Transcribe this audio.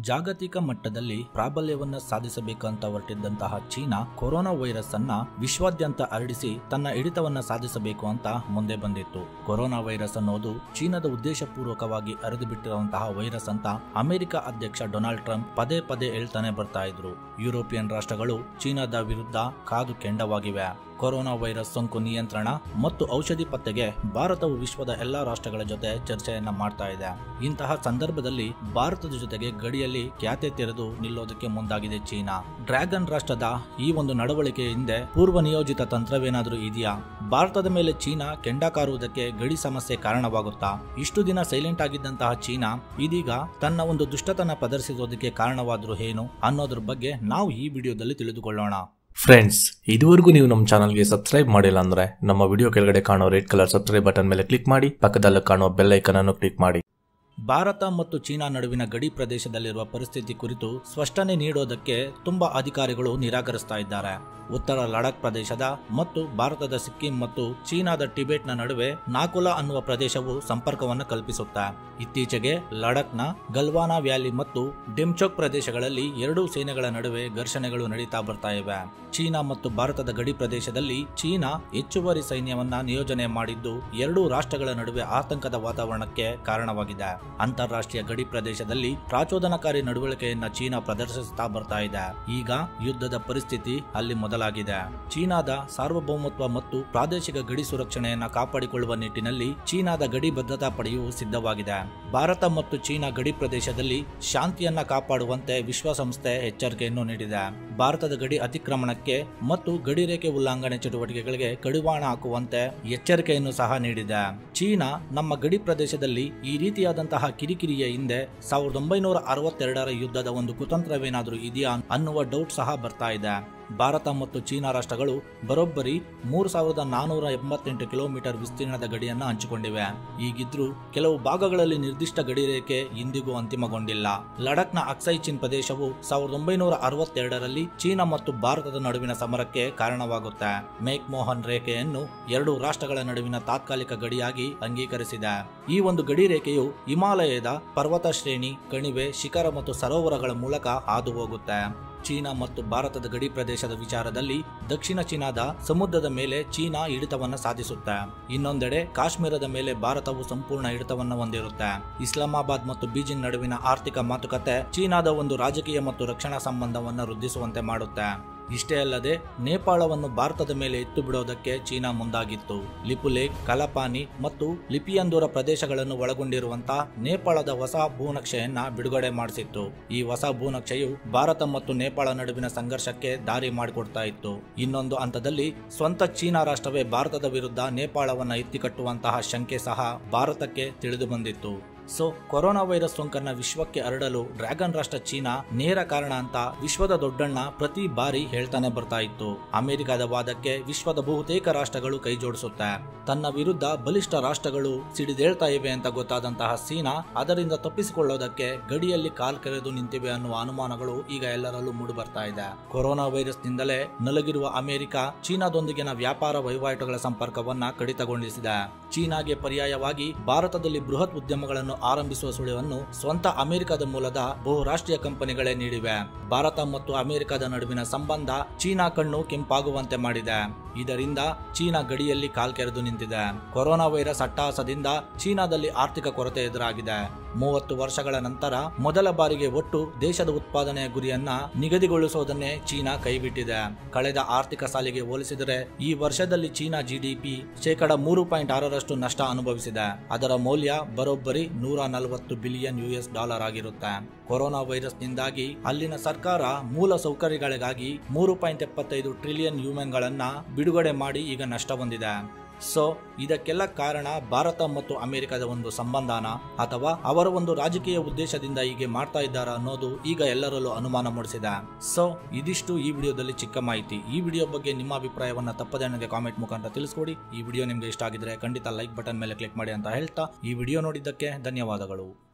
ಜಾಗತಿಕ ಮಟ್ಟದಲ್ಲಿ ಪ್ರಾಬಲ್ಯವನ್ನ ಸಾಧಿಸಬೇಕಂತ ಹೊರಟಿದ್ದಂತಹ ಚೀನಾ ಕೊರೋನಾ ವೈರಸ್ ಅನ್ನ ವಿಶ್ವಾದ್ಯಂತ ಹರಡಿಸಿ ತನ್ನ ಹಿಡಿತವನ್ನ ಸಾಧಿಸಬೇಕು ಅಂತ ಮುಂದೆ ಬಂದಿತ್ತು ಕೊರೋನಾ ವೈರಸ್ ಅನ್ನೋದು ಚೀನಾದ ಉದ್ದೇಶಪೂರ್ವಕವಾಗಿ ಹರಿದು ಬಿಟ್ಟಿರುವಂತಹ ವೈರಸ್ ಅಂತ ಅಮೆರಿಕ ಅಧ್ಯಕ್ಷ ಡೊನಾಲ್ಡ್ ಟ್ರಂಪ್ ಪದೇ ಪದೇ ಹೇಳ್ತಾನೆ ಬರ್ತಾ ಇದ್ರು ಯುರೋಪಿಯನ್ ರಾಷ್ಟ್ರಗಳು ಚೀನಾದ ವಿರುದ್ಧ ಕಾದು ಕೆಂಡವಾಗಿವೆ ಕೊರೋನಾ ವೈರಸ್ ಸೋಂಕು ನಿಯಂತ್ರಣ ಮತ್ತು ಔಷಧಿ ಪತ್ತೆಗೆ ಭಾರತವು ವಿಶ್ವದ ಎಲ್ಲಾ ರಾಷ್ಟ್ರಗಳ ಜೊತೆ ಚರ್ಚೆಯನ್ನ ಮಾಡ್ತಾ ಇದೆ ಇಂತಹ ಸಂದರ್ಭದಲ್ಲಿ ಭಾರತದ ಜೊತೆಗೆ ಗಡಿಯಲ್ಲಿ ಖ್ಯಾತೆ ತೆರೆದು ನಿಲ್ಲೋದಕ್ಕೆ ಮುಂದಾಗಿದೆ ಚೀನಾ ಡ್ರ್ಯಾಗನ್ ರಾಷ್ಟ್ರದ ಈ ಒಂದು ನಡವಳಿಕೆ ಹಿಂದೆ ಪೂರ್ವ ನಿಯೋಜಿತ ತಂತ್ರವೇನಾದ್ರೂ ಇದೆಯಾ ಭಾರತದ ಮೇಲೆ ಚೀನಾ ಕೆಂಡ ಕಾರುವುದಕ್ಕೆ ಗಡಿ ಸಮಸ್ಯೆ ಕಾರಣವಾಗುತ್ತಾ ಇಷ್ಟು ದಿನ ಸೈಲೆಂಟ್ ಆಗಿದ್ದಂತಹ ಚೀನಾ ಇದೀಗ ತನ್ನ ಒಂದು ದುಷ್ಟತನ ಪ್ರದರ್ಶಿಸೋದಕ್ಕೆ ಕಾರಣವಾದ್ರೂ ಏನು ಅನ್ನೋದ್ರ ಬಗ್ಗೆ ನಾವು ಈ ವಿಡಿಯೋದಲ್ಲಿ ತಿಳಿದುಕೊಳ್ಳೋಣ ಫ್ರೆಂಡ್ಸ್ ಇದುವರೆಗೂ ನೀವು ನಮ್ಮ ಚಾನಲ್ಗೆ ಸಬ್ಸ್ಕ್ರೈಬ್ ಮಾಡಿಲ್ಲ ಅಂದ್ರೆ ನಮ್ಮ ವಿಡಿಯೋ ಕೆಳಗಡೆ ಕಾಣೋ ರೆಡ್ ಕಲರ್ ಸಬ್ಸ್ಕ್ರೈಬ್ ಬಟನ್ ಮೇಲೆ ಕ್ಲಿಕ್ ಮಾಡಿ ಪಕ್ಕದಲ್ಲಿ ಕಾಣೋ ಬೆಲ್ ಐಕನ್ ಅನ್ನು ಕ್ಲಿಕ್ ಮಾಡಿ ಭಾರತ ಮತ್ತು ಚೀನಾ ನಡುವಿನ ಗಡಿ ಪ್ರದೇಶದಲ್ಲಿರುವ ಪರಿಸ್ಥಿತಿ ಕುರಿತು ಸ್ಪಷ್ಟನೆ ನೀಡೋದಕ್ಕೆ ತುಂಬಾ ಅಧಿಕಾರಿಗಳು ನಿರಾಕರಿಸ್ತಾ ಇದ್ದಾರೆ ಉತ್ತರ ಲಡಾಖ್ ಪ್ರದೇಶದ ಮತ್ತು ಭಾರತದ ಸಿಕ್ಕಿಂ ಮತ್ತು ಚೀನಾದ ಟಿಬೆಟ್ನ ನಡುವೆ ನಾಕುಲಾ ಅನ್ನುವ ಪ್ರದೇಶವು ಸಂಪರ್ಕವನ್ನು ಕಲ್ಪಿಸುತ್ತೆ ಇತ್ತೀಚೆಗೆ ಲಡಾಖ್ನ ಗಲ್ವಾನಾ ವ್ಯಾಲಿ ಮತ್ತು ಡೆಮ್ಚೋಕ್ ಪ್ರದೇಶಗಳಲ್ಲಿ ಎರಡೂ ಸೇನೆಗಳ ನಡುವೆ ಘರ್ಷಣೆಗಳು ನಡೀತಾ ಬರ್ತಾ ಇವೆ ಚೀನಾ ಮತ್ತು ಭಾರತದ ಗಡಿ ಪ್ರದೇಶದಲ್ಲಿ ಚೀನಾ ಹೆಚ್ಚುವರಿ ಸೈನ್ಯವನ್ನ ನಿಯೋಜನೆ ಮಾಡಿದ್ದು ಎರಡೂ ರಾಷ್ಟ್ರಗಳ ನಡುವೆ ಆತಂಕದ ವಾತಾವರಣಕ್ಕೆ ಕಾರಣವಾಗಿದೆ ಅಂತಾರಾಷ್ಟ್ರೀಯ ಗಡಿ ಪ್ರದೇಶದಲ್ಲಿ ಪ್ರಾಚೋದನಕಾರಿ ನಡವಳಿಕೆಯನ್ನ ಚೀನಾ ಪ್ರದರ್ಶಿಸುತ್ತಾ ಬರ್ತಾ ಇದೆ ಈಗ ಯುದ್ಧದ ಪರಿಸ್ಥಿತಿ ಅಲ್ಲಿ ಮೊದಲಾಗಿದೆ ಚೀನಾದ ಸಾರ್ವಭೌಮತ್ವ ಮತ್ತು ಪ್ರಾದೇಶಿಕ ಗಡಿ ಸುರಕ್ಷಣೆಯನ್ನ ಕಾಪಾಡಿಕೊಳ್ಳುವ ನಿಟ್ಟಿನಲ್ಲಿ ಚೀನಾದ ಗಡಿ ಭದ್ರತಾ ಪಡೆಯು ಸಿದ್ಧವಾಗಿದೆ ಭಾರತ ಮತ್ತು ಚೀನಾ ಗಡಿ ಪ್ರದೇಶದಲ್ಲಿ ಶಾಂತಿಯನ್ನ ಕಾಪಾಡುವಂತೆ ವಿಶ್ವಸಂಸ್ಥೆ ಎಚ್ಚರಿಕೆಯನ್ನು ನೀಡಿದೆ ಭಾರತದ ಗಡಿ ಅತಿಕ್ರಮಣಕ್ಕೆ ಮತ್ತು ಗಡಿ ರೇಖೆ ಉಲ್ಲಂಘನೆ ಚಟುವಟಿಕೆಗಳಿಗೆ ಕಡಿವಾಣ ಹಾಕುವಂತೆ ಎಚ್ಚರಿಕೆಯನ್ನು ಸಹ ನೀಡಿದೆ ಚೀನಾ ನಮ್ಮ ಗಡಿ ಪ್ರದೇಶದಲ್ಲಿ ಈ ರೀತಿಯಾದಂತಹ ಕಿರಿಕಿರಿಯ ಹಿಂದೆ ಸಾವಿರದ ಒಂಬೈನೂರ ಅರವತ್ತೆರಡರ ಯುದ್ಧದ ಒಂದು ಕುತಂತ್ರವೇನಾದರೂ ಇದೆಯಾ ಅನ್ನುವ ಡೌಟ್ ಸಹ ಬರ್ತಾ ಇದೆ ಭಾರತ ಮತ್ತು ಚೀನಾ ರಾಷ್ಟ್ರಗಳು ಬರೋಬ್ಬರಿ ಮೂರು ಸಾವಿರದ ನಾನೂರ ಎಂಬತ್ತೆಂಟು ಕಿಲೋಮೀಟರ್ ವಿಸ್ತೀರ್ಣದ ಗಡಿಯನ್ನ ಹಂಚಿಕೊಂಡಿವೆ ಈಗಿದ್ರೂ ಕೆಲವು ಭಾಗಗಳಲ್ಲಿ ನಿರ್ದಿಷ್ಟ ಗಡಿ ರೇಖೆ ಇಂದಿಗೂ ಅಂತಿಮಗೊಂಡಿಲ್ಲ ಲಡಾಖ್ನ ಅಕ್ಸೈ ಚೀನ್ ಪ್ರದೇಶವು ಸಾವಿರದ ಒಂಬೈನೂರ ಅರವತ್ತೆರಡರಲ್ಲಿ ಚೀನಾ ಮತ್ತು ಭಾರತದ ನಡುವಿನ ಸಮರಕ್ಕೆ ಕಾರಣವಾಗುತ್ತೆ ಮೇಕ್ ಮೋಹನ್ ರೇಖೆಯನ್ನು ಎರಡು ರಾಷ್ಟ್ರಗಳ ನಡುವಿನ ತಾತ್ಕಾಲಿಕ ಗಡಿಯಾಗಿ ಅಂಗೀಕರಿಸಿದೆ ಈ ಒಂದು ಗಡಿ ರೇಖೆಯು ಹಿಮಾಲಯದ ಪರ್ವತ ಶ್ರೇಣಿ ಕಣಿವೆ ಶಿಖರ ಮತ್ತು ಸರೋವರಗಳ ಮೂಲಕ ಹಾದು ಹೋಗುತ್ತೆ ಚೀನಾ ಮತ್ತು ಭಾರತದ ಗಡಿ ಪ್ರದೇಶದ ವಿಚಾರದಲ್ಲಿ ದಕ್ಷಿಣ ಚೀನಾದ ಸಮುದ್ರದ ಮೇಲೆ ಚೀನಾ ಹಿಡಿತವನ್ನ ಸಾಧಿಸುತ್ತೆ ಇನ್ನೊಂದೆಡೆ ಕಾಶ್ಮೀರದ ಮೇಲೆ ಭಾರತವು ಸಂಪೂರ್ಣ ಹಿಡಿತವನ್ನ ಹೊಂದಿರುತ್ತೆ ಇಸ್ಲಾಮಾಬಾದ್ ಮತ್ತು ಬೀಜಿಂಗ್ ನಡುವಿನ ಆರ್ಥಿಕ ಮಾತುಕತೆ ಚೀನಾದ ಒಂದು ರಾಜಕೀಯ ಮತ್ತು ರಕ್ಷಣಾ ಸಂಬಂಧವನ್ನ ವೃದ್ಧಿಸುವಂತೆ ಮಾಡುತ್ತೆ ಇಷ್ಟೇ ಅಲ್ಲದೆ ನೇಪಾಳವನ್ನು ಭಾರತದ ಮೇಲೆ ಎತ್ತು ಬಿಡೋದಕ್ಕೆ ಚೀನಾ ಮುಂದಾಗಿತ್ತು ಲಿಪುಲೇಕ್ ಕಲಪಾನಿ ಮತ್ತು ಲಿಪಿಯಂದೂರ ಪ್ರದೇಶಗಳನ್ನು ಒಳಗೊಂಡಿರುವಂತಹ ನೇಪಾಳದ ಹೊಸ ಭೂನಕ್ಷೆಯನ್ನ ಬಿಡುಗಡೆ ಮಾಡಿಸಿತ್ತು ಈ ಹೊಸ ಭೂನಕ್ಷೆಯು ಭಾರತ ಮತ್ತು ನೇಪಾಳ ನಡುವಿನ ಸಂಘರ್ಷಕ್ಕೆ ದಾರಿ ಮಾಡಿಕೊಡ್ತಾ ಇತ್ತು ಇನ್ನೊಂದು ಹಂತದಲ್ಲಿ ಸ್ವಂತ ಚೀನಾ ರಾಷ್ಟ್ರವೇ ಭಾರತದ ವಿರುದ್ಧ ನೇಪಾಳವನ್ನ ಎತ್ತಿಕಟ್ಟುವಂತಹ ಶಂಕೆ ಸಹ ಭಾರತಕ್ಕೆ ತಿಳಿದು ಬಂದಿತ್ತು ಸೊ ಕೊರೋನಾ ವೈರಸ್ ಸೋಂಕನ್ನ ವಿಶ್ವಕ್ಕೆ ಹರಡಲು ಡ್ರ್ಯಾಗನ್ ರಾಷ್ಟ್ರ ಚೀನಾ ನೇರ ಕಾರಣ ಅಂತ ವಿಶ್ವದ ದೊಡ್ಡಣ್ಣ ಪ್ರತಿ ಬಾರಿ ಹೇಳ್ತಾನೆ ಬರ್ತಾ ಇತ್ತು ಅಮೆರಿಕದ ವಾದಕ್ಕೆ ವಿಶ್ವದ ಬಹುತೇಕ ರಾಷ್ಟ್ರಗಳು ಕೈ ಜೋಡಿಸುತ್ತೆ ತನ್ನ ವಿರುದ್ಧ ಬಲಿಷ್ಠ ರಾಷ್ಟ್ರಗಳು ಸಿಡಿದೇಳ್ತಾ ಇವೆ ಅಂತ ಗೊತ್ತಾದಂತಹ ಚೀನಾ ಅದರಿಂದ ತಪ್ಪಿಸಿಕೊಳ್ಳೋದಕ್ಕೆ ಗಡಿಯಲ್ಲಿ ಕಾಲ್ ಕೆರೆದು ನಿಂತಿವೆ ಅನ್ನುವ ಅನುಮಾನಗಳು ಈಗ ಎಲ್ಲರಲ್ಲೂ ಮೂಡಿ ಬರ್ತಾ ಇದೆ ಕೊರೋನಾ ವೈರಸ್ ನಿಂದಲೇ ನಲಗಿರುವ ಅಮೆರಿಕ ಚೀನಾದೊಂದಿಗಿನ ವ್ಯಾಪಾರ ವಹಿವಾಟುಗಳ ಸಂಪರ್ಕವನ್ನ ಕಡಿತಗೊಳಿಸಿದೆ ಚೀನಾಗೆ ಪರ್ಯಾಯವಾಗಿ ಭಾರತದಲ್ಲಿ ಬೃಹತ್ ಉದ್ಯಮಗಳನ್ನು ಆರಂಭಿಸುವ ಸುಳಿವನ್ನು ಸ್ವಂತ ಅಮೆರಿಕದ ಮೂಲದ ಬಹುರಾಷ್ಟ್ರೀಯ ಕಂಪನಿಗಳೇ ನೀಡಿವೆ ಭಾರತ ಮತ್ತು ಅಮೆರಿಕದ ನಡುವಿನ ಸಂಬಂಧ ಚೀನಾ ಕಣ್ಣು ಕೆಂಪಾಗುವಂತೆ ಮಾಡಿದೆ ಇದರಿಂದ ಚೀನಾ ಗಡಿಯಲ್ಲಿ ಕಾಲ್ಕೆರೆದು ನಿಂತಿದೆ ಕೊರೋನಾ ವೈರಸ್ ಅಟ್ಟಹಾಸದಿಂದ ಚೀನಾದಲ್ಲಿ ಆರ್ಥಿಕ ಕೊರತೆ ಎದುರಾಗಿದೆ ಮೂವತ್ತು ವರ್ಷಗಳ ನಂತರ ಮೊದಲ ಬಾರಿಗೆ ಒಟ್ಟು ದೇಶದ ಉತ್ಪಾದನೆಯ ಗುರಿಯನ್ನ ನಿಗದಿಗೊಳಿಸುವುದನ್ನೇ ಚೀನಾ ಕೈಬಿಟ್ಟಿದೆ ಕಳೆದ ಆರ್ಥಿಕ ಸಾಲಿಗೆ ಹೋಲಿಸಿದರೆ ಈ ವರ್ಷದಲ್ಲಿ ಚೀನಾ ಜಿಡಿಪಿ ಶೇಕಡ ಮೂರು ಪಾಯಿಂಟ್ ಆರರಷ್ಟು ನಷ್ಟ ಅನುಭವಿಸಿದೆ ಅದರ ಮೌಲ್ಯ ಬರೋಬ್ಬರಿ ನೂರ ನಲವತ್ತು ಬಿಲಿಯನ್ ಯುಎಸ್ ಡಾಲರ್ ಆಗಿರುತ್ತೆ ಕೊರೋನಾ ವೈರಸ್ನಿಂದಾಗಿ ಅಲ್ಲಿನ ಸರ್ಕಾರ ಮೂಲ ಸೌಕರ್ಯಗಳಿಗಾಗಿ ಮೂರು ಪಾಯಿಂಟ್ ಎಪ್ಪತ್ತೈದು ಟ್ರಿಲಿಯನ್ ಗಳನ್ನ ಬಿಡುಗಡೆ ಮಾಡಿ ಈಗ ನಷ್ಟ ಹೊಂದಿದೆ ಸೊ ಇದಕ್ಕೆಲ್ಲ ಕಾರಣ ಭಾರತ ಮತ್ತು ಅಮೆರಿಕದ ಒಂದು ಸಂಬಂಧನ ಅಥವಾ ಅವರ ಒಂದು ರಾಜಕೀಯ ಉದ್ದೇಶದಿಂದ ಹೀಗೆ ಮಾಡ್ತಾ ಇದ್ದಾರಾ ಅನ್ನೋದು ಈಗ ಎಲ್ಲರಲ್ಲೂ ಅನುಮಾನ ಮೂಡಿಸಿದೆ ಸೊ ಇದಿಷ್ಟು ಈ ವಿಡಿಯೋದಲ್ಲಿ ಚಿಕ್ಕ ಮಾಹಿತಿ ಈ ವಿಡಿಯೋ ಬಗ್ಗೆ ನಿಮ್ಮ ಅಭಿಪ್ರಾಯವನ್ನ ತಪ್ಪದೆ ನನಗೆ ಕಾಮೆಂಟ್ ಮುಖಾಂತರ ತಿಳಿಸ್ಕೊಡಿ ಈ ವಿಡಿಯೋ ನಿಮ್ಗೆ ಇಷ್ಟ ಆಗಿದ್ರೆ ಖಂಡಿತ ಲೈಕ್ ಬಟನ್ ಮೇಲೆ ಕ್ಲಿಕ್ ಮಾಡಿ ಅಂತ ಹೇಳ್ತಾ ಈ ವಿಡಿಯೋ ನೋಡಿದ್ದಕ್ಕೆ ಧನ್ಯವಾದಗಳು